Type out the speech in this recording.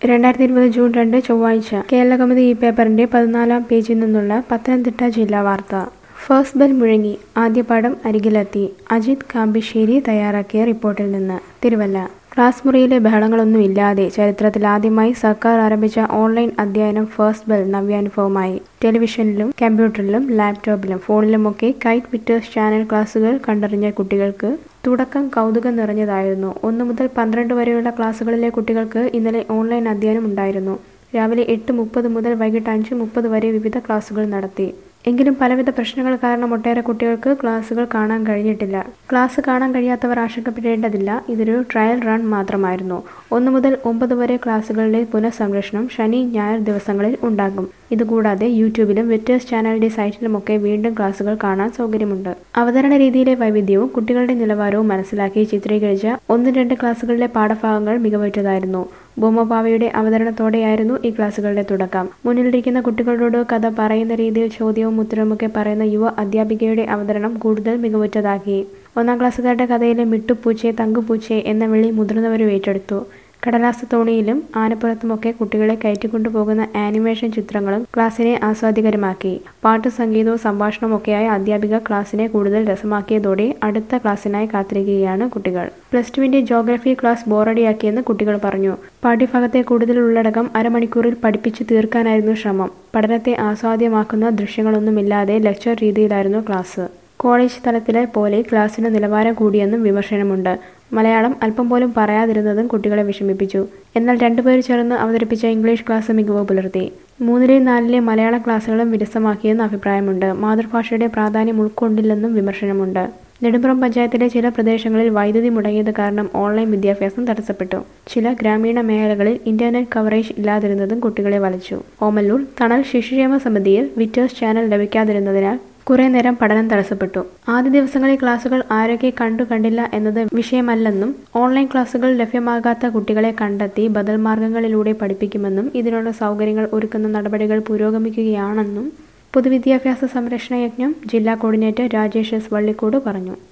രണ്ടായിരത്തി ഇരുപത് ജൂൺ രണ്ട് ചൊവ്വാഴ്ച കേരളകൗമുദി ഈ പേപ്പറിന്റെ പതിനാലാം പേജിൽ നിന്നുള്ള പത്തനംതിട്ട ജില്ലാ വാർത്ത ഫസ്റ്റ് ബെൽ മുഴങ്ങി ആദ്യ പാഠം അരികിലെത്തി അജിത് കാമ്പിശ്ശേരി തയ്യാറാക്കിയ റിപ്പോർട്ടിൽ നിന്ന് തിരുവല്ല ക്ലാസ് മുറിയിലെ ബഹളങ്ങളൊന്നും ഇല്ലാതെ ചരിത്രത്തിൽ ആദ്യമായി സർക്കാർ ആരംഭിച്ച ഓൺലൈൻ അധ്യയനം ഫസ്റ്റ് ബെൽ നവ്യാനുഭവമായി ടെലിവിഷനിലും കമ്പ്യൂട്ടറിലും ലാപ്ടോപ്പിലും ഫോണിലുമൊക്കെ കൈറ്റ് വിറ്റേഴ്സ് ചാനൽ ക്ലാസുകൾ കണ്ടറിഞ്ഞ കുട്ടികൾക്ക് തുടക്കം കൗതുകം നിറഞ്ഞതായിരുന്നു ഒന്നു മുതൽ പന്ത്രണ്ട് വരെയുള്ള ക്ലാസ്സുകളിലെ കുട്ടികൾക്ക് ഇന്നലെ ഓൺലൈൻ അധ്യയനം ഉണ്ടായിരുന്നു രാവിലെ എട്ട് മുപ്പത് മുതൽ വൈകിട്ട് അഞ്ച് മുപ്പത് വരെ വിവിധ ക്ലാസുകൾ നടത്തി എങ്കിലും പലവിധ പ്രശ്നങ്ങൾ കാരണം ഒട്ടേറെ കുട്ടികൾക്ക് ക്ലാസുകൾ കാണാൻ കഴിഞ്ഞിട്ടില്ല ക്ലാസ് കാണാൻ കഴിയാത്തവർ ആശങ്കപ്പെടേണ്ടതില്ല ഇതൊരു ട്രയൽ റൺ മാത്രമായിരുന്നു ഒന്നു മുതൽ ഒമ്പത് വരെ ക്ലാസുകളിലെ പുനഃസംരക്ഷണം ശനി ഞായർ ദിവസങ്ങളിൽ ഉണ്ടാകും ഇതുകൂടാതെ യൂട്യൂബിലും വിറ്റേഴ്സ് ചാനലിന്റെ സൈറ്റിലുമൊക്കെ വീണ്ടും ക്ലാസുകൾ കാണാൻ സൗകര്യമുണ്ട് അവതരണ രീതിയിലെ വൈവിധ്യവും കുട്ടികളുടെ നിലവാരവും മനസ്സിലാക്കി ചിത്രീകരിച്ച ഒന്ന് രണ്ട് ക്ലാസുകളിലെ പാഠഭാഗങ്ങൾ മികവുറ്റതായിരുന്നു ബൊമ്മപാവയുടെ അവതരണത്തോടെയായിരുന്നു ഈ ക്ലാസുകളുടെ തുടക്കം മുന്നിലിരിക്കുന്ന കുട്ടികളോട് കഥ പറയുന്ന രീതിയിൽ ചോദ്യവും ഉത്തരവുമൊക്കെ പറയുന്ന യുവ അധ്യാപികയുടെ അവതരണം കൂടുതൽ മികവുറ്റതാക്കി ഒന്നാം ക്ലാസ്സുകാരുടെ കഥയിലെ മിട്ടുപൂച്ചെ തങ്കുപൂച്ചെ എന്ന വിളി മുതിർന്നവരും ഏറ്റെടുത്തു കടലാസ് തോണിയിലും ആനപ്പുറത്തുമൊക്കെ കുട്ടികളെ കയറ്റിക്കൊണ്ടുപോകുന്ന ആനിമേഷൻ ചിത്രങ്ങളും ക്ലാസ്സിനെ ആസ്വാദികരമാക്കി പാട്ട് സംഗീതവും സംഭാഷണമൊക്കെയായി അധ്യാപിക ക്ലാസ്സിനെ കൂടുതൽ രസമാക്കിയതോടെ അടുത്ത ക്ലാസ്സിനായി കാത്തിരിക്കുകയാണ് കുട്ടികൾ പ്ലസ് ടുവിന്റെ ജോഗ്രഫി ക്ലാസ് ബോറടിയാക്കിയെന്ന് കുട്ടികൾ പറഞ്ഞു പാഠ്യഭാഗത്തെ കൂടുതൽ ഉള്ളടക്കം അരമണിക്കൂറിൽ പഠിപ്പിച്ചു തീർക്കാനായിരുന്നു ശ്രമം പഠനത്തെ ആസ്വാദ്യമാക്കുന്ന ദൃശ്യങ്ങളൊന്നുമില്ലാതെ ലെക്ചർ രീതിയിലായിരുന്നു ക്ലാസ് കോളേജ് തലത്തിലെ പോലെ ക്ലാസ്സിന് നിലവാരം കൂടിയെന്നും വിമർശനമുണ്ട് മലയാളം അല്പം പോലും പറയാതിരുന്നതും കുട്ടികളെ വിഷമിപ്പിച്ചു എന്നാൽ രണ്ടുപേർ ചേർന്ന് അവതരിപ്പിച്ച ഇംഗ്ലീഷ് ക്ലാസ് മികവ് പുലർത്തി മൂന്നിലെ നാലിലെ മലയാള ക്ലാസ്സുകളും വിരസമാക്കിയെന്ന് അഭിപ്രായമുണ്ട് മാതൃഭാഷയുടെ പ്രാധാന്യം ഉൾക്കൊണ്ടില്ലെന്നും വിമർശനമുണ്ട് നെടുമ്പ്രം പഞ്ചായത്തിലെ ചില പ്രദേശങ്ങളിൽ വൈദ്യുതി മുടങ്ങിയത് കാരണം ഓൺലൈൻ വിദ്യാഭ്യാസം തടസ്സപ്പെട്ടു ചില ഗ്രാമീണ മേഖലകളിൽ ഇന്റർനെറ്റ് കവറേജ് ഇല്ലാതിരുന്നതും കുട്ടികളെ വലച്ചു ഓമല്ലൂർ തണൽ ശിശുക്ഷേമ സമിതിയിൽ വിറ്റേഴ്സ് ചാനൽ ലഭിക്കാതിരുന്നതിനാൽ കുറെ നേരം പഠനം തടസ്സപ്പെട്ടു ആദ്യ ദിവസങ്ങളിൽ ക്ലാസുകൾ ആരൊക്കെ കണ്ടു കണ്ടില്ല എന്നത് വിഷയമല്ലെന്നും ഓൺലൈൻ ക്ലാസുകൾ ലഭ്യമാകാത്ത കുട്ടികളെ കണ്ടെത്തി ബദൽ മാർഗങ്ങളിലൂടെ പഠിപ്പിക്കുമെന്നും ഇതിനുള്ള സൗകര്യങ്ങൾ ഒരുക്കുന്ന നടപടികൾ പുരോഗമിക്കുകയാണെന്നും പൊതുവിദ്യാഭ്യാസ സംരക്ഷണ യജ്ഞം ജില്ലാ കോർഡിനേറ്റർ രാജേഷ് എസ് വള്ളിക്കോട് പറഞ്ഞു